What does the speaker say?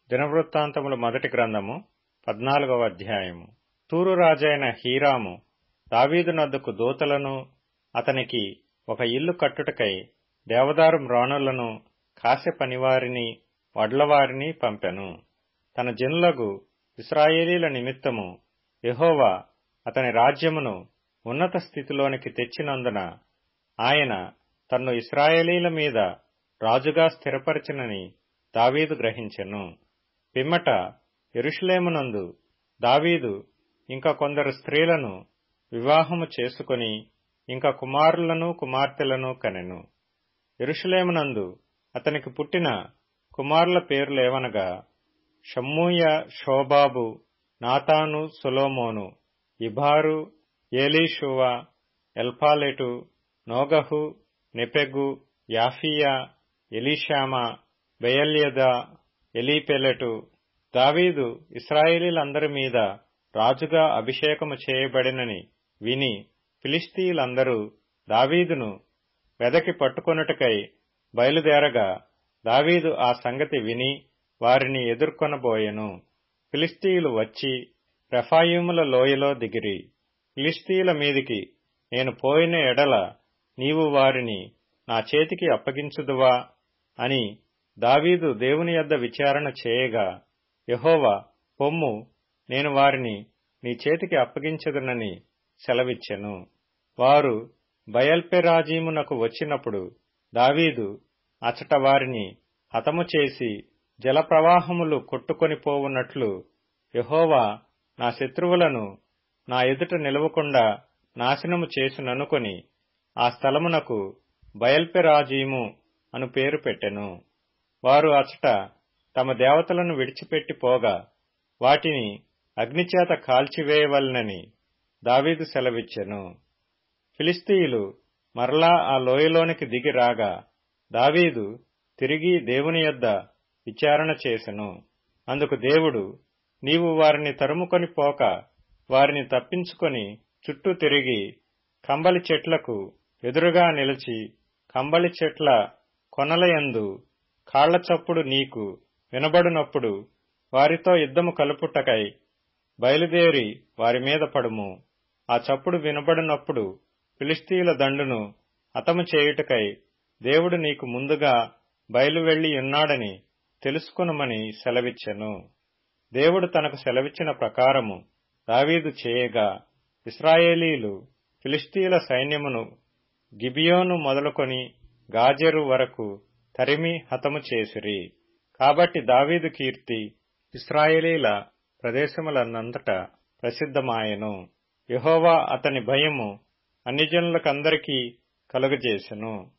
దినవృత్తాంతముల మొదటి గ్రంథము పద్నాలుగవ అధ్యాయము తూరు రాజైన హీరాము దావీదు నద్దకు దూతలను అతనికి ఒక ఇల్లు కట్టుటకై దేవదారు మ్రాణులను కాసె పనివారిని వడ్లవారిని పంపెను తన జనులగు ఇస్రాయేలీల నిమిత్తము యెహోవా అతని రాజ్యమును ఉన్నత స్థితిలోనికి తెచ్చినందున ఆయన తన్ను ఇస్రాయేలీల మీద రాజుగా స్థిరపరచినని దావీదు గ్రహించెను పిమ్మట యెరూషలేమునందు దావీదు ఇంకా కొందరు స్త్రీలను వివాహము చేసుకొని ఇంకా కుమారులను కుమార్తెలను కనెను యెరూషలేమునందు అతనికి పుట్టిన కుమారుల పేర్లేవనగా షమ్మూయ షోబాబు నాతాను సొలోమోను ఇబారు ఏలీషువ ఎల్పాలెటు నోగహు నెపెగు యాఫియా ఎలీషామా బెయల్యదా ఎలీపెలెటు దావీదు ఇస్రాయేలీలందరి మీద రాజుగా అభిషేకము చేయబడినని విని ఫిలిస్తీయులందరూ దావీదును వెదకి పట్టుకొనుటకై బయలుదేరగా దావీదు ఆ సంగతి విని వారిని ఎదుర్కొనబోయెను ఫిలిస్తీయులు వచ్చి రెఫాయిముల లోయలో దిగిరి ఫిలిస్తీయుల మీదికి నేను పోయిన ఎడల నీవు వారిని నా చేతికి అప్పగించుదువా అని దావీదు దేవుని యొద్ద విచారణ చేయగా యహోవా పొమ్ము నేను వారిని నీ చేతికి అప్పగించదునని సెలవిచ్చెను వారు బయల్పెరాజీమునకు వచ్చినప్పుడు దావీదు అచట వారిని హతము చేసి జలప్రవాహములు కొట్టుకొని పోవున్నట్లు యహోవా నా శత్రువులను నా ఎదుట నిలవకుండా నాశనము చేసుననుకొని ఆ స్థలమునకు బయల్పెరాజీము అను పేరు పెట్టెను వారు అచట తమ దేవతలను విడిచిపెట్టి పోగా వాటిని అగ్నిచేత కాల్చివేయవలనని దావీదు సెలవిచ్చెను ఫిలిస్తీయులు మరలా ఆ లోయలోనికి దిగి రాగా దావీదు తిరిగి దేవుని యొద్ద విచారణ చేసెను అందుకు దేవుడు నీవు వారిని తరుముకొని పోక వారిని తప్పించుకొని చుట్టూ తిరిగి కంబలి చెట్లకు ఎదురుగా నిలిచి కంబలి చెట్ల కొనలయందు కాళ్ల చప్పుడు నీకు వినబడినప్పుడు వారితో యుద్ధము కలుపుటకై బయలుదేరి వారి మీద పడుము ఆ చప్పుడు వినబడినప్పుడు ఫిలిస్తీయుల దండును హతము చేయుటకై దేవుడు నీకు ముందుగా బయలువెళ్లి ఉన్నాడని తెలుసుకునమని సెలవిచ్చెను దేవుడు తనకు సెలవిచ్చిన ప్రకారము దావీదు చేయగా ఇస్రాయేలీలు ఫిలిస్తీయుల సైన్యమును గిబియోను మొదలుకొని గాజెరు వరకు తరిమి హతము చేసిరి కాబట్టి దావీదు కీర్తి ఇస్రాయేలీల ప్రదేశములన్నంతటా ప్రసిద్ధమాయెను యహోవా అతని భయము అన్ని జనులకందరికీ కలుగజేసెను